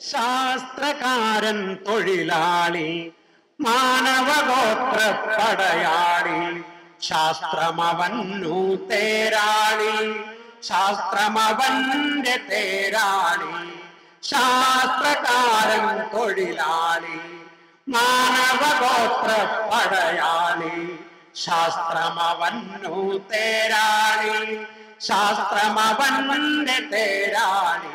ശാസ്ത്രകാരൻ തൊഴിലാളി മാനവഗോത്ര പടയാളി ശാസ്ത്രമവന്നു തേരാളി ശാസ്ത്രമവന്റെ തേരാളി ശാസ്ത്രകാരൻ തൊഴിലാളി മാനവഗോത്ര പടയാളി ശാസ്ത്രമവന്നു തേരാളി ശാസ്ത്രമവന്റെ തേരാളി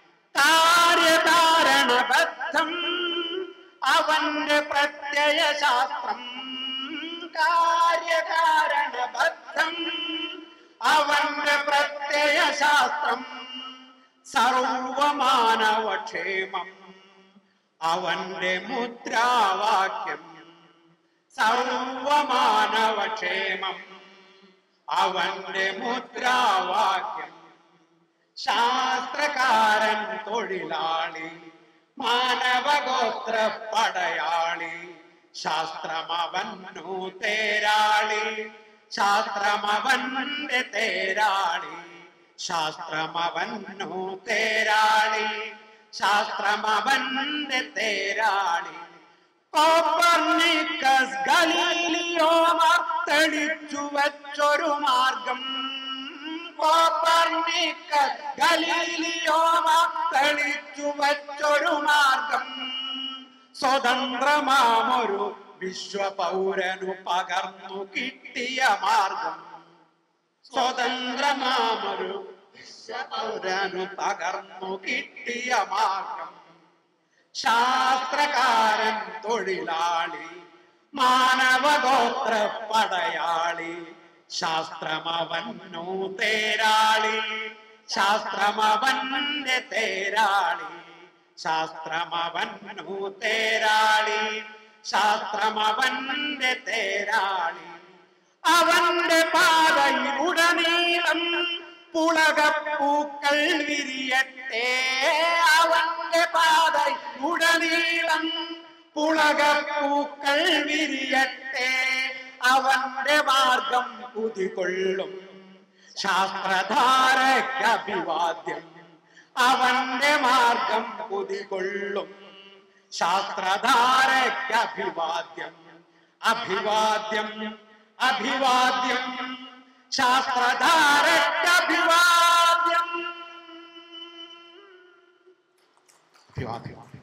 കാര്യകാരണബദ്ധം അവന്റെ പ്രത്യയ ശാസ്ത്രം കാര്യകാരണബദ്ധം അവന്റെ പ്രത്യയ ശാസ്ത്രം സർവമാനവക്ഷേമം അവന്റെ മുദ്രാവാക്യം സർവമാനവക്ഷേമം അവന്റെ മുദ്രാവാക്യം ശാസ്ത്രകാരൻ തൊഴിലാളി മാനവഗോത്ര പടയാളി ശാസ്ത്രമവന്നു തേരാളി ശാസ്ത്രമവന്റെ തേരാളി ശാസ്ത്രമവന്നു തേരാളി ശാസ്ത്രമവന്റെ തേരാളി കോപ്പർനിക്കസ് ഗലീലിയോമാർ തെളിച്ചു വച്ചൊരു മാർഗം കോപ്പർനിക്കസ് ഗലീലിയോമാർ തെളിച്ചു വച്ചൊരു മാർഗം സ്വതന്ത്രമാമൊരു വിശ്വപൗരനു പകർന്നു കിട്ടിയ മാർഗം സ്വതന്ത്രമാമൊരു വിശ്വപൗരനു പകർന്നു കിട്ടിയ മാർഗം ശാസ്ത്രകാരൻ തൊഴിലാളി മാനവഗോത്ര പടയാളി ശാസ്ത്രമവന്നു തേരാളി ശാസ്ത്രമവന്റെ തേരാളി ശാസ്ത്രമവന്നു തേരാളി ശാസ്ത്രമവന്റെ തേരാളി അവന്റെ പാതയിലുടനീളം പുളകപ്പൂക്കൾ വിരിയട്ടെ അവന്റെ പാതയിലുടനീളം പുളകപ്പൂക്കൾ വിരിയട്ടെ അവന്റെ മാർഗം കുതികൊള്ളും ശാസ്ത്രധാരയ്ക്ക് അഭിവാദ്യം അവന്റെ മാർഗം കുതികൊള്ളും ശാസ്ത്രധാരയ്ക്ക് അഭിവാദ്യം അഭിവാദ്യം അഭിവാദ്യം ശാസ്ത്രധാരയ്ക്ക് അഭിവാദ്യം അഭിവാദ്യം